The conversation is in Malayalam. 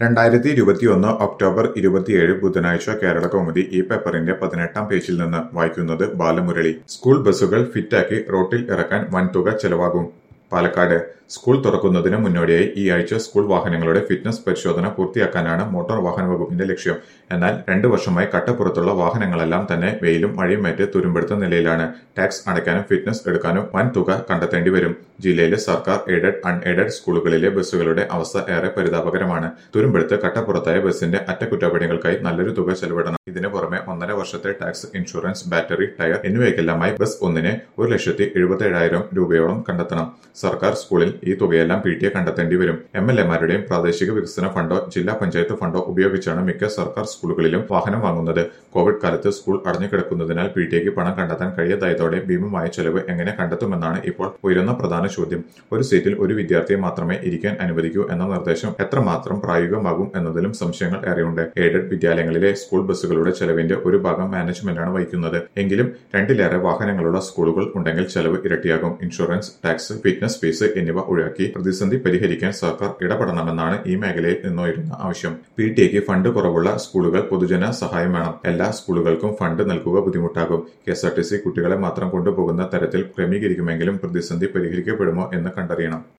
രണ്ടായിരത്തി ഇരുപത്തിയൊന്ന് ഒക്ടോബർ ഇരുപത്തിയേഴ് ബുധനാഴ്ച കേരള കൗമുദി ഈ പേപ്പറിന്റെ പതിനെട്ടാം പേജിൽ നിന്ന് വായിക്കുന്നത് ബാലമുരളി സ്കൂൾ ബസ്സുകൾ ഫിറ്റാക്കി റോട്ടിൽ ഇറക്കാൻ വൻതുക ചെലവാകും പാലക്കാട് സ്കൂൾ തുറക്കുന്നതിന് മുന്നോടിയായി ഈ ആഴ്ച സ്കൂൾ വാഹനങ്ങളുടെ ഫിറ്റ്നസ് പരിശോധന പൂർത്തിയാക്കാനാണ് മോട്ടോർ വാഹന വകുപ്പിന്റെ ലക്ഷ്യം എന്നാൽ രണ്ടു വർഷമായി കട്ടപ്പുറത്തുള്ള വാഹനങ്ങളെല്ലാം തന്നെ വെയിലും മഴയുമേറ്റ് തുരുമ്പെടുത്ത നിലയിലാണ് ടാക്സ് അടയ്ക്കാനും ഫിറ്റ്നസ് എടുക്കാനും വൻ തുക കണ്ടെത്തേണ്ടി വരും ജില്ലയിലെ സർക്കാർ എയ്ഡഡ് അൺ എയ്ഡഡ് സ്കൂളുകളിലെ ബസ്സുകളുടെ അവസ്ഥ ഏറെ പരിതാപകരമാണ് തുരുമ്പെടുത്ത് കട്ടപ്പുറത്തായ ബസിന്റെ അറ്റകുറ്റപ്പണികൾക്കായി നല്ലൊരു തുക ചെലവിടണം ഇതിനു പുറമെ ഒന്നര വർഷത്തെ ടാക്സ് ഇൻഷുറൻസ് ബാറ്ററി ടയർ എന്നിവയ്ക്കെല്ലാമായി ബസ് ഒന്നിന് ഒരു ലക്ഷത്തി എഴുപത്തി ഏഴായിരം രൂപയോളം കണ്ടെത്തണം സർക്കാർ സ്കൂളിൽ ഈ തുകയെല്ലാം പി ടി എ കണ്ടെത്തേണ്ടി വരും എം എൽ എമാരുടെയും പ്രാദേശിക വികസന ഫണ്ടോ ജില്ലാ പഞ്ചായത്ത് ഫണ്ടോ ഉപയോഗിച്ചാണ് മിക്ക സർക്കാർ സ്കൂളുകളിലും വാഹനം വാങ്ങുന്നത് കോവിഡ് കാലത്ത് സ്കൂൾ അടഞ്ഞുകിടക്കുന്നതിനാൽ പി ടി എക്ക് പണം കണ്ടെത്താൻ കഴിയാതായതോടെ ഭീമമായ ചെലവ് എങ്ങനെ കണ്ടെത്തുമെന്നാണ് ഇപ്പോൾ ഉയരുന്ന പ്രധാന ചോദ്യം ഒരു സീറ്റിൽ ഒരു വിദ്യാർത്ഥിയെ മാത്രമേ ഇരിക്കാൻ അനുവദിക്കൂ എന്ന നിർദ്ദേശം എത്രമാത്രം പ്രായോഗികമാകും എന്നതിലും സംശയങ്ങൾ ഏറെയുണ്ട് എയ്ഡഡ് വിദ്യാലയങ്ങളിലെ സ്കൂൾ ബസ്സുകളുടെ ചെലവിന്റെ ഒരു ഭാഗം മാനേജ്മെന്റാണ് വഹിക്കുന്നത് എങ്കിലും രണ്ടിലേറെ വാഹനങ്ങളുള്ള സ്കൂളുകൾ ഉണ്ടെങ്കിൽ ചെലവ് ഇരട്ടിയാകും ഇൻഷുറൻസ് ടാക്സ് ഫിറ്റ്നസ് ഫീസ് എന്നിവ ഒഴിവാക്കി പ്രതിസന്ധി പരിഹരിക്കാൻ സർക്കാർ ഇടപെടണമെന്നാണ് ഈ മേഖലയിൽ നിന്നുയരുന്ന ആവശ്യം പി ടി എക്ക് ഫണ്ട് കുറവുള്ള സ്കൂളുകൾ പൊതുജന സഹായം വേണം എല്ലാ സ്കൂളുകൾക്കും ഫണ്ട് നൽകുക ബുദ്ധിമുട്ടാകും K S R T C കുട്ടികളെ മാത്രം കൊണ്ടുപോകുന്ന തരത്തിൽ ക്രമീകരിക്കുമെങ്കിലും പ്രതിസന്ധി പരിഹരിക്കപ്പെടുമോ എന്ന് കണ്ടറിയണം